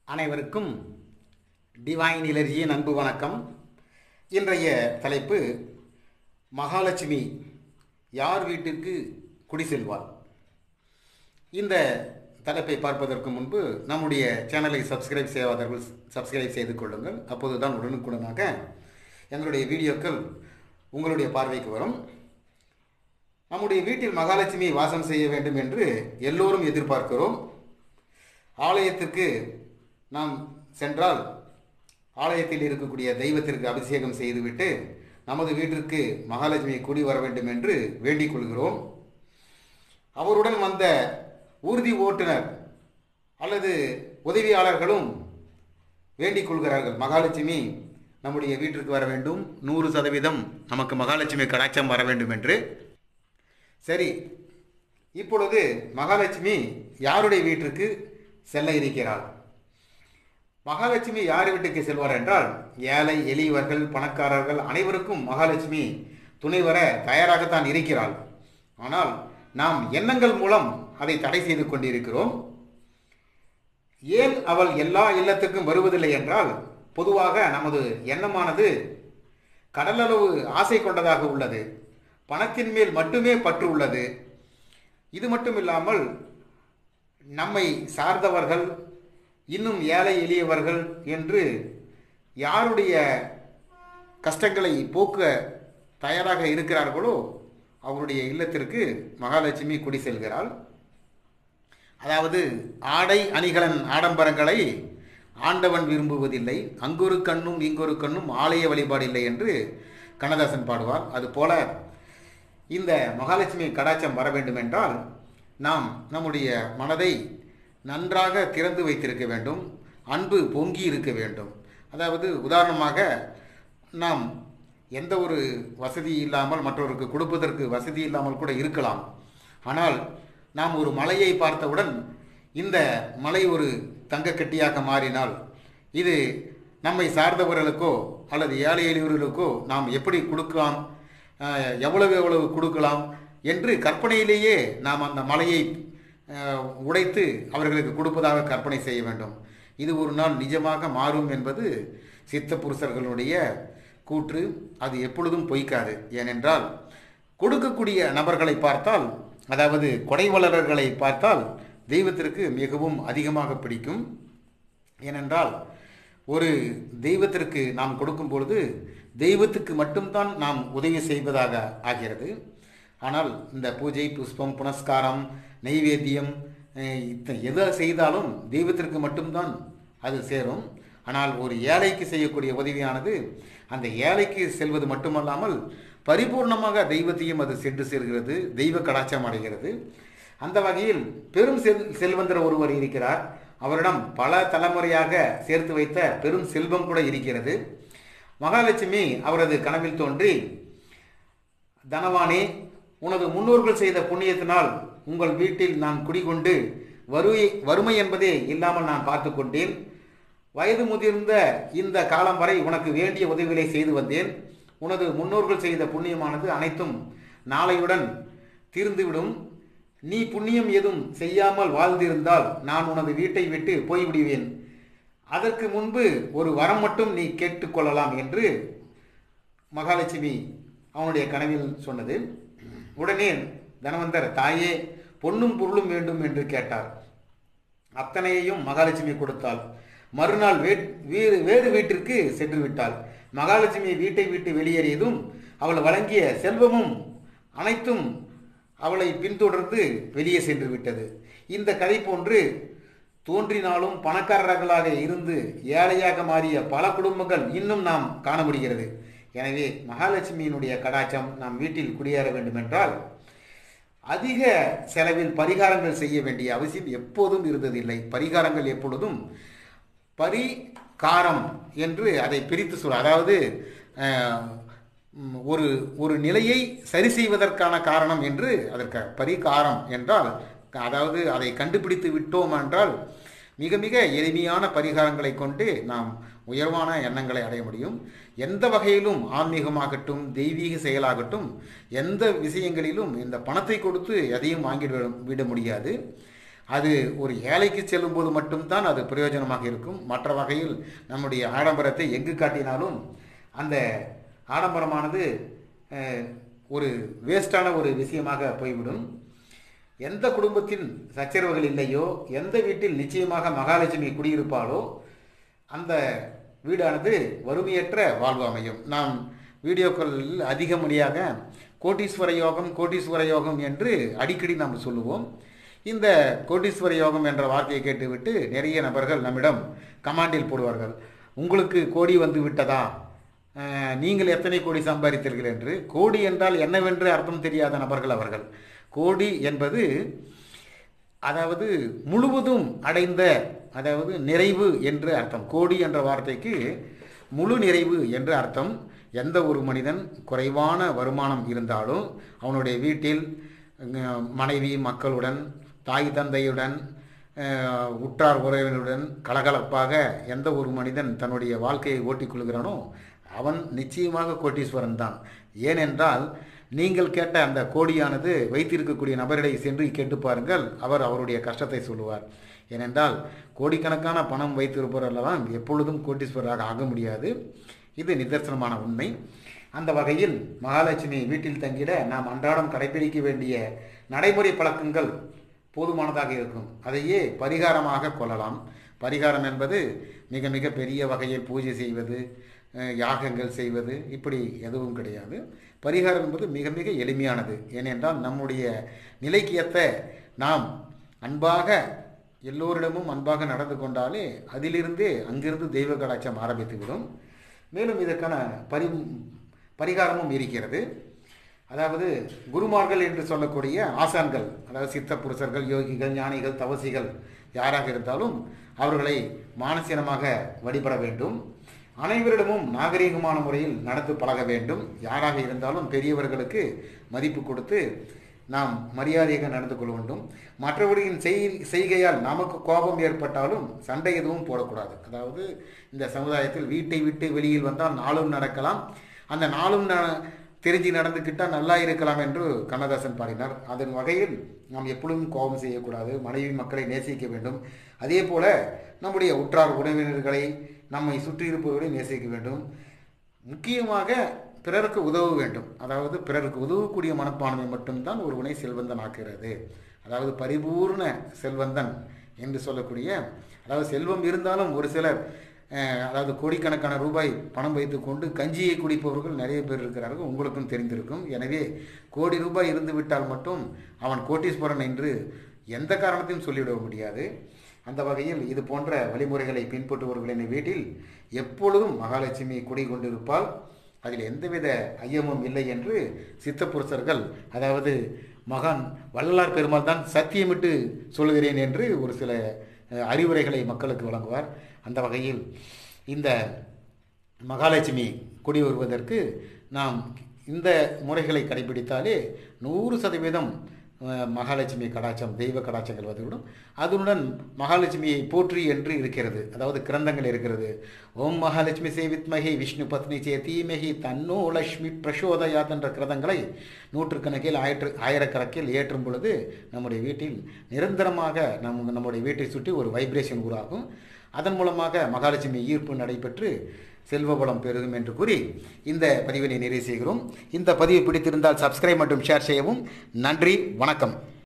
அனைவருக்கும் டிவைன் இலர்ஜியின் அன்பு வணக்கம் இன்றைய தலைப்பு மகாலட்சுமி யார் வீட்டிற்கு குடி செல்வார் இந்த தலைப்பை பார்ப்பதற்கு முன்பு நம்முடைய சேனலை சப்ஸ்கிரைப் செய்யாதவர்கள் சப்ஸ்கிரைப் செய்து கொள்ளுங்கள் அப்போதுதான் உடனுக்குடனாக எங்களுடைய வீடியோக்கள் உங்களுடைய பார்வைக்கு வரும் நம்முடைய வீட்டில் மகாலட்சுமி வாசம் செய்ய வேண்டும் என்று எல்லோரும் எதிர்பார்க்கிறோம் ஆலயத்திற்கு நாம் சென்றால் ஆலயத்தில் இருக்கக்கூடிய தெய்வத்திற்கு அபிஷேகம் செய்துவிட்டு நமது வீட்டிற்கு மகாலட்சுமி கூடி வர வேண்டும் என்று வேண்டிக் கொள்கிறோம் அவருடன் வந்த ஊர்தி ஓட்டுநர் அல்லது உதவியாளர்களும் வேண்டிக் கொள்கிறார்கள் மகாலட்சுமி நம்முடைய வீட்டிற்கு வர வேண்டும் நூறு சதவீதம் நமக்கு மகாலட்சுமி கடாட்சம் வர வேண்டும் என்று சரி இப்பொழுது மகாலட்சுமி யாருடைய வீட்டிற்கு செல்ல இருக்கிறாள் மகாலட்சுமி யார் வீட்டுக்கு செல்வார் என்றால் ஏழை எளியவர்கள் பணக்காரர்கள் அனைவருக்கும் மகாலட்சுமி துணை வர தயாராகத்தான் இருக்கிறாள் ஆனால் நாம் எண்ணங்கள் மூலம் அதை தடை செய்து கொண்டிருக்கிறோம் ஏன் அவள் எல்லா இல்லத்துக்கும் வருவதில்லை என்றால் பொதுவாக நமது எண்ணமானது கடலளவு ஆசை கொண்டதாக உள்ளது பணத்தின் மேல் மட்டுமே பற்று உள்ளது இது மட்டும் இல்லாமல் நம்மை சார்ந்தவர்கள் இன்னும் ஏழை எளியவர்கள் என்று யாருடைய கஷ்டங்களை போக்க தயாராக இருக்கிறார்களோ அவருடைய இல்லத்திற்கு மகாலட்சுமி குடி செல்கிறாள் அதாவது ஆடை அணிகலன் ஆடம்பரங்களை ஆண்டவன் விரும்புவதில்லை அங்கொரு கண்ணும் இங்கொரு கண்ணும் ஆலய வழிபாடு இல்லை என்று கண்ணதாசன் பாடுவார் அதுபோல இந்த மகாலட்சுமி கடாட்சம் வர வேண்டும் என்றால் நாம் நம்முடைய மனதை நன்றாக திறந்து வைத்திருக்க வேண்டும் அன்பு பொங்கி இருக்க வேண்டும் அதாவது உதாரணமாக நாம் எந்த ஒரு வசதி இல்லாமல் மற்றவருக்கு கொடுப்பதற்கு வசதி இல்லாமல் கூட இருக்கலாம் ஆனால் நாம் ஒரு மலையை பார்த்தவுடன் இந்த மலை ஒரு தங்கக்கட்டியாக மாறினால் இது நம்மை சார்ந்தவர்களுக்கோ அல்லது ஏழை எளியவர்களுக்கோ நாம் எப்படி கொடுக்கலாம் அஹ், எவ்வளவு எவ்வளவு கொடுக்கலாம் என்று கற்பனையிலேயே நாம் அந்த மலையை அஹ், உடைத்து அவர்களுக்கு கொடுப்பதாக கற்பனை செய்ய வேண்டும் இது ஒரு நாள் நிஜமாக மாறும் என்பது சித்த புருஷர்களுடைய கூற்று அது எப்பொழுதும் பொய்க்காது ஏனென்றால் கொடுக்கக்கூடிய நபர்களை பார்த்தால் அதாவது கொடைவளரர்களை பார்த்தால் தெய்வத்திற்கு மிகவும் அதிகமாக பிடிக்கும் ஏனென்றால் ஒரு தெய்வத்திற்கு நாம் கொடுக்கும் பொழுது தெய்வத்துக்கு மட்டும்தான் நாம் உதவி செய்வதாக ஆகிறது ஆனால் இந்த பூஜை புஷ்பம் புனஸ்காரம் நெய்வேத்தியம் அஹ், இத்த எதை செய்தாலும் தெய்வத்திற்கு மட்டும்தான் அது சேரும் ஆனால் ஒரு ஏழைக்கு செய்யக்கூடிய உதவியானது அந்த ஏழைக்கு செல்வது மட்டுமல்லாமல் பரிபூர்ணமாக தெய்வத்தையும் அது சென்று சேர்கிறது தெய்வ கடாட்சம் அடைகிறது அந்த வகையில் பெரும் செல் செல்வந்தர் ஒருவர் இருக்கிறார் அவரிடம் பல தலைமுறையாக சேர்த்து வைத்த பெரும் செல்வம் கூட இருக்கிறது மகாலட்சுமி அவரது கனவில் தோன்றி தனவானே உனது முன்னோர்கள் செய்த புண்ணியத்தினால் உங்கள் வீட்டில் நான் குடிகொண்டு வறுமை வறுமை என்பதே இல்லாமல் நான் பார்த்து கொண்டேன் வயது முதிர்ந்த இந்த காலம் வரை உனக்கு வேண்டிய உதவிகளை செய்து வந்தேன் உனது முன்னோர்கள் செய்த புண்ணியமானது அனைத்தும் நாளையுடன் தீர்ந்துவிடும் நீ புண்ணியம் எதுவும் செய்யாமல் வாழ்ந்திருந்தால் நான் உனது வீட்டை விட்டு போய்விடுவேன் அதற்கு முன்பு ஒரு வரம் மட்டும் நீ கேட்டுக்கொள்ளலாம் என்று மகாலட்சுமி அவனுடைய கனவில் சொன்னது உடனே தனவந்தர் தாயே பொன்னும் பொருளும் வேண்டும் என்று கேட்டார் அத்தனையையும் மகாலட்சுமி கொடுத்தாள் மறுநாள் வே- வேறு வேறு வீட்டிற்கு சென்று விட்டாள் மகாலட்சுமி வீட்டை விட்டு வெளியேறியதும் அவள் வழங்கிய செல்வமும் அனைத்தும் அவளை பின்தொடர்ந்து வெளியே சென்று விட்டது இந்த கதை போன்று தோன்றினாலும் பணக்காரர்களாக இருந்து ஏழையாக மாறிய பல குடும்பங்கள் இன்னும் நாம் காண முடிகிறது எனவே மகாலட்சுமியினுடைய கடாட்சம் நாம் வீட்டில் குடியேற வேண்டுமென்றால் அதிக செலவில் பரிகாரங்கள் செய்ய வேண்டிய அவசியம் எப்போதும் இருந்ததில்லை பரிகாரங்கள் எப்பொழுதும் பரிகாரம் என்று அதை பிரித்து சொல் அதாவது அஹ், ம், ஒரு ஒரு நிலையை சரி செய்வதற்கான காரணம் என்று அதற்கு பரிகாரம் என்றால் அதாவது அதை கண்டுபிடித்து விட்டோம் என்றால் மிக மிக எளிமையான பரிகாரங்களை கொண்டு நாம் உயர்வான எண்ணங்களை அடைய முடியும் எந்த வகையிலும் ஆன்மீகமாகட்டும் தெய்வீக செயலாகட்டும் எந்த விஷயங்களிலும் இந்த பணத்தை கொடுத்து எதையும் வாங்கிட விட முடியாது அது ஒரு ஏழைக்கு செல்லும்போது மட்டும்தான் அது பிரயோஜனமாக இருக்கும் மற்ற வகையில் நம்முடைய ஆடம்பரத்தை எங்கு காட்டினாலும் அந்த ஆடம்பரமானது அஹ், ஒரு வேஸ்டான ஒரு விஷயமாக போய்விடும் எந்த குடும்பத்தில் சச்சரவுகள் இல்லையோ எந்த வீட்டில் நிச்சயமாக மகாலட்சுமி குடியிருப்பாளோ அந்த வீடானது வறுமையற்ற வாழ்வு அமையும் நாம் வீடியோக்களில் அதிகமடியாக கோட்டீஸ்வர யோகம் கோட்டீஸ்வர யோகம் என்று அடிக்கடி நாம் சொல்லுவோம் இந்த கோட்டீஸ்வர யோகம் என்ற வார்த்தையை கேட்டுவிட்டு நிறைய நபர்கள் நம்மிடம் கமாண்டில் போடுவார்கள் உங்களுக்கு கோடி வந்து விட்டதா அஹ், நீங்கள் எத்தனை கோடி சம்பாதித்தீர்கள் என்று கோடி என்றால் என்னவென்று அர்த்தம் தெரியாத நபர்கள் அவர்கள் கோடி என்பது அதாவது முழுவதும் அடைந்த அதாவது நிறைவு என்று அர்த்தம் கோடி என்ற வார்த்தைக்கு முழு நிறைவு என்று அர்த்தம் எந்த ஒரு மனிதன் குறைவான வருமானம் இருந்தாலும் அவனுடைய வீட்டில் அஹ், மனைவி மக்களுடன் தாய் தந்தையுடன் அஹ், உற்றார் உறவினருடன் கலகலப்பாக எந்த ஒரு மனிதன் தன்னுடைய வாழ்க்கையை ஓட்டிக்கொள்கிறானோ அவன் நிச்சயமாக கோட்டீஸ்வரன் தான் ஏனென்றால் நீங்கள் கேட்ட அந்த கோடியானது வைத்திருக்கக்கூடிய நபரிடை சென்று கேட்டு பாருங்கள் அவர் அவருடைய கஷ்டத்தை சொல்லுவார் ஏனென்றால் கோடிக்கணக்கான பணம் வைத்திருப்பவரெல்லாம் எப்பொழுதும் கோட்டீஸ்வரராக ஆக முடியாது இது நிதர்சனமான உண்மை அந்த வகையில் மகாலட்சுமி வீட்டில் தங்கிட நாம் அன்றாடம் கடைபிடிக்க வேண்டிய நடைமுறை பழக்கங்கள் போதுமானதாக இருக்கும் அதையே பரிகாரமாக கொள்ளலாம் பரிகாரம் என்பது மிக மிக பெரிய வகையில் பூஜை செய்வது அஹ், யாகங்கள் செய்வது இப்படி எதுவும் கிடையாது பரிகாரம் என்பது மிக மிக எளிமையானது ஏனென்றால் நம்முடைய நிலைக்கு ஏற்ற நாம் அன்பாக எல்லோரிடமும் அன்பாக நடந்து கொண்டாலே அதிலிருந்தே அங்கிருந்து தெய்வ கடாட்சம் ஆரம்பித்துவிடும் மேலும் இதற்கான பரி பரிகாரமும் இருக்கிறது அதாவது குருமார்கள் என்று சொல்லக்கூடிய ஆசான்கள் அதாவது சித்த புருஷர்கள் யோகிகள் ஞானிகள் தவசிகள் யாராக இருந்தாலும் அவர்களை மானசீனமாக வழிபட வேண்டும் அனைவரிடமும் நாகரீகமான முறையில் நடந்து பழக வேண்டும் யாராக இருந்தாலும் பெரியவர்களுக்கு மதிப்பு கொடுத்து நாம் மரியாதையாக நடந்து கொள்ள வேண்டும் மற்றவர்களின் செய் செய்கையால் நமக்கு கோபம் ஏற்பட்டாலும் சண்டை எதுவும் போடக்கூடாது அதாவது இந்த சமுதாயத்தில் வீட்டை விட்டு வெளியில் வந்தால் நாளும் நடக்கலாம் அந்த நாளும் ந தெரிஞ்சு நடந்துக்கிட்டால் நல்லா இருக்கலாம் என்று கண்ணதாசன் பாடினார் அதன் வகையில் நாம் எப்பொழுதும் கோபம் செய்யக்கூடாது மனைவி மக்களை நேசிக்க வேண்டும் அதே போல நம்முடைய உற்றார் உறவினர்களை நம்மை சுற்றி இருப்பவர்களை நேசிக்க வேண்டும் முக்கியமாக பிறருக்கு உதவ வேண்டும் அதாவது பிறருக்கு உதவக்கூடிய மனப்பான்மை மட்டும்தான் ஒருவனை செல்வந்தன் ஆக்குகிறது அதாவது பரிபூர்ண செல்வந்தன் என்று சொல்லக்கூடிய அதாவது செல்வம் இருந்தாலும் ஒரு சிலர் அஹ், அதாவது கோடிக்கணக்கான ரூபாய் பணம் வைத்துக்கொண்டு கஞ்சியை குடிப்பவர்கள் நிறைய பேர் இருக்கிறார்கள் உங்களுக்கும் தெரிந்திருக்கும் எனவே கோடி ரூபாய் இருந்து விட்டால் மட்டும் அவன் கோட்டீஸ்வரன் என்று எந்த காரணத்தையும் சொல்லிவிட முடியாது அந்த வகையில் இது போன்ற வழிமுறைகளை பின்பற்றுபவர்களின் வீட்டில் எப்பொழுதும் மகாலட்சுமி குடிகொண்டிருப்பால் அதில் எந்தவித ஐயமும் இல்லை என்று சித்தப்புருஷர்கள் அதாவது மகான் வள்ளலார் பெருமாள் தான் சத்தியமிட்டு சொல்லுகிறேன் என்று ஒரு சில அஹ், அறிவுரைகளை மக்களுக்கு வழங்குவார் அந்த வகையில் இந்த மகாலட்சுமி குடி வருவதற்கு நாம் இந்த முறைகளை கடைபிடித்தாலே நூறு சதவீதம் அஹ், மகாலட்சுமி கடாட்சம் தெய்வ கடாட்சங்கள் வந்துவிடும் அதனுடன் மகாலட்சுமியை போற்றி என்று இருக்கிறது அதாவது கிரந்தங்கள் இருக்கிறது ஓம் மகாலட்சுமி சேவித்மகி விஷ்ணு பத்னி சே தீமகி தன்னோ லட்சுமி பிரசோதயாத் என்ற கிரதங்களை நூற்றுக்கணக்கில் ஆயிற்று ஆயிரக்கணக்கில் ஏற்றும் பொழுது நம்முடைய வீட்டில் நிரந்தரமாக நம் நம்முடைய வீட்டை சுற்றி ஒரு வைப்ரேஷன் உருவாகும் அதன் மூலமாக மகாலட்சுமி ஈர்ப்பு நடைபெற்று செல்வ வளம் பெருகும் என்று கூறி இந்த பதிவினை நிறைவு செய்கிறோம் இந்த பதிவு பிடித்திருந்தால் சப்ஸ்கிரைப் மற்றும் ஷேர் செய்யவும் நன்றி வணக்கம்